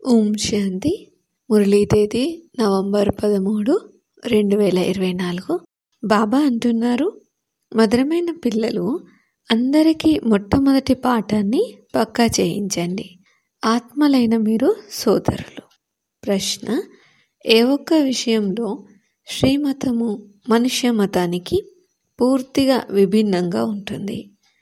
ఓం శాంతి మురళీ తేదీ నవంబర్ పదమూడు రెండు వేల ఇరవై నాలుగు బాబా అంటున్నారు మధురమైన పిల్లలు అందరికీ మొట్టమొదటి పాఠాన్ని పక్కా చేయించండి ఆత్మలైన మీరు సోదరులు ప్రశ్న ఏ ఒక్క విషయంలో శ్రీమతము మనుష్య మతానికి పూర్తిగా విభిన్నంగా ఉంటుంది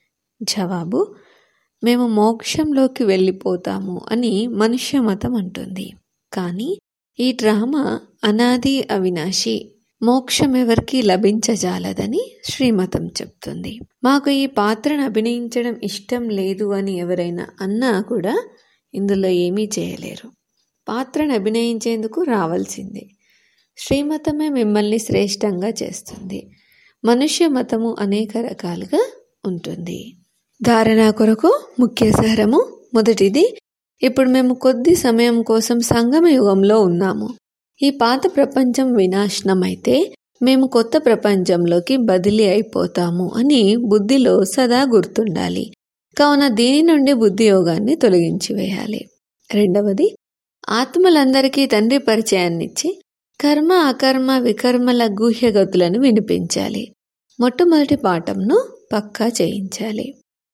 జవాబు మేము మోక్షంలోకి వెళ్ళిపోతాము అని మనుష్య మతం అంటుంది కానీ ఈ డ్రామా అనాది అవినాశి మోక్షం ఎవరికి లభించజాలదని శ్రీమతం చెప్తుంది మాకు ఈ పాత్రను అభినయించడం ఇష్టం లేదు అని ఎవరైనా అన్నా కూడా ఇందులో ఏమీ చేయలేరు పాత్రను అభినయించేందుకు రావాల్సిందే శ్రీమతమే మిమ్మల్ని శ్రేష్టంగా చేస్తుంది మనుష్య మతము అనేక రకాలుగా ఉంటుంది ధారణ కొరకు ముఖ్య సారము మొదటిది ఇప్పుడు మేము కొద్ది సమయం కోసం సంగమ యుగంలో ఉన్నాము ఈ పాత ప్రపంచం వినాశనమైతే మేము కొత్త ప్రపంచంలోకి బదిలీ అయిపోతాము అని బుద్ధిలో సదా గుర్తుండాలి కావున దీని నుండి బుద్ధి యోగాన్ని తొలగించి వేయాలి రెండవది ఆత్మలందరికీ తండ్రి పరిచయాన్నిచ్చి కర్మ అకర్మ వికర్మల గుహ్యగతులను వినిపించాలి మొట్టమొదటి పాఠంను పక్కా చేయించాలి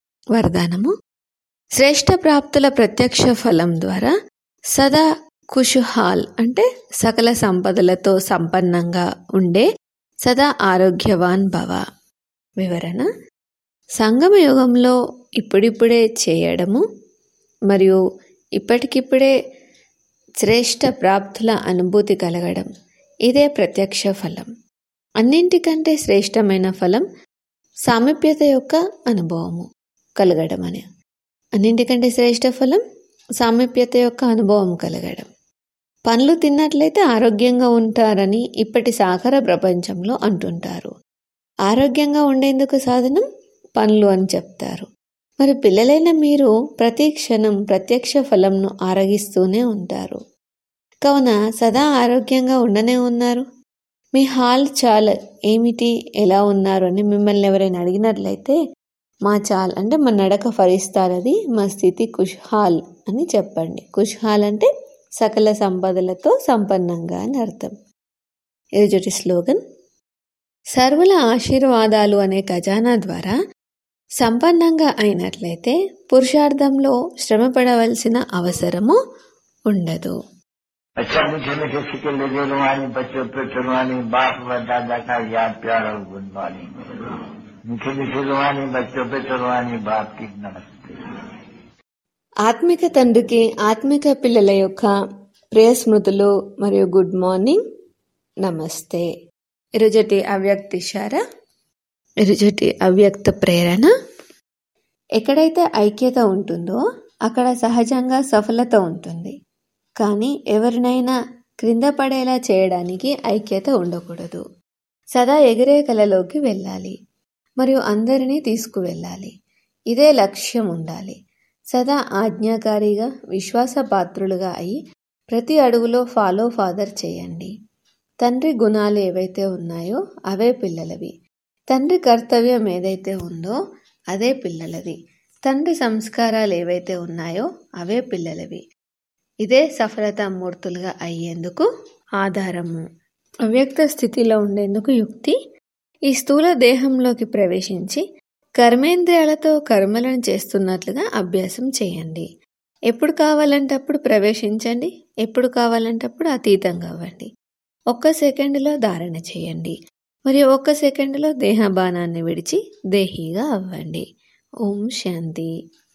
వరదానము శ్రేష్ట ప్రాప్తుల ప్రత్యక్ష ఫలం ద్వారా సదా కుషుహాల్ అంటే సకల సంపదలతో సంపన్నంగా ఉండే సదా ఆరోగ్యవాన్ భవ వివరణ సంగమ యుగంలో ఇప్పుడిప్పుడే చేయడము మరియు ఇప్పటికిప్పుడే శ్రేష్ట ప్రాప్తుల అనుభూతి కలగడం ఇదే ప్రత్యక్ష ఫలం అన్నింటికంటే శ్రేష్టమైన ఫలం సామీప్యత యొక్క అనుభవము కలగడం అని అన్నింటికంటే శ్రేష్ట ఫలం సామీప్యత యొక్క అనుభవం కలగడం పండ్లు తిన్నట్లయితే ఆరోగ్యంగా ఉంటారని ఇప్పటి సాకార ప్రపంచంలో అంటుంటారు ఆరోగ్యంగా ఉండేందుకు సాధనం పండ్లు అని చెప్తారు మరి పిల్లలైన మీరు ప్రతి క్షణం ప్రత్యక్ష ఫలంను ఆరగిస్తూనే ఉంటారు కావున సదా ఆరోగ్యంగా ఉండనే ఉన్నారు మీ హాల్ చాల్ ఏమిటి ఎలా ఉన్నారు అని మిమ్మల్ని ఎవరైనా అడిగినట్లయితే మా చాల్ అంటే మా నడక ఫరిస్తారది మా స్థితి కుష్హాల్ అని చెప్పండి కుష్హాల్ అంటే సకల సంపదలతో సంపన్నంగా అని అర్థం ఈరోజు స్లోగన్ సర్వుల ఆశీర్వాదాలు అనే ఖజానా ద్వారా సంపన్నంగా అయినట్లయితే పురుషార్థంలో శ్రమ పడవలసిన అవసరము ఉండదు अच्छा मीठे मीठे सिक्के लगे रुहानी बच्चों पे चुनवानी बाप व दादा का याद प्यार और गुणवानी मीठे मीठे रुहानी बच्चों पे चुनवानी बाप की नमस्ते ఆత్మిక తండ్రికి ఆత్మిక పిల్లల యొక్క ప్రియ స్మృతులు మరియు గుడ్ మార్నింగ్ నమస్తే ఇరుజటి అవ్యక్త ఇషార ఇరుజటి అవ్యక్త ప్రేరణ ఎక్కడైతే ఐక్యత ఉంటుందో అక్కడ సహజంగా సఫలత ఉంటుంది కానీ ఎవరినైనా క్రింద పడేలా చేయడానికి ఐక్యత ఉండకూడదు సదా ఎగిరే కలలోకి వెళ్ళాలి మరియు అందరినీ తీసుకువెళ్ళాలి ఇదే లక్ష్యం ఉండాలి సదా ఆజ్ఞాకారిగా విశ్వాసపాత్రులుగా అయి ప్రతి అడుగులో ఫాలో ఫాదర్ చేయండి తండ్రి గుణాలు ఏవైతే ఉన్నాయో అవే పిల్లలవి తండ్రి కర్తవ్యం ఏదైతే ఉందో అదే పిల్లలది తండ్రి సంస్కారాలు ఏవైతే ఉన్నాయో అవే పిల్లలవి ఇదే సఫలతా మూర్తులుగా అయ్యేందుకు ఆధారము అవ్యక్త స్థితిలో ఉండేందుకు యుక్తి ఈ స్థూల దేహంలోకి ప్రవేశించి కర్మేంద్రియాలతో కర్మలను చేస్తున్నట్లుగా అభ్యాసం చేయండి ఎప్పుడు కావాలంటే అప్పుడు ప్రవేశించండి ఎప్పుడు కావాలంటే అప్పుడు అతీతంగా అవ్వండి ఒక్క సెకండ్లో ధారణ చేయండి మరియు ఒక్క సెకండ్లో దేహబానాన్ని విడిచి దేహీగా అవ్వండి ఓం శాంతి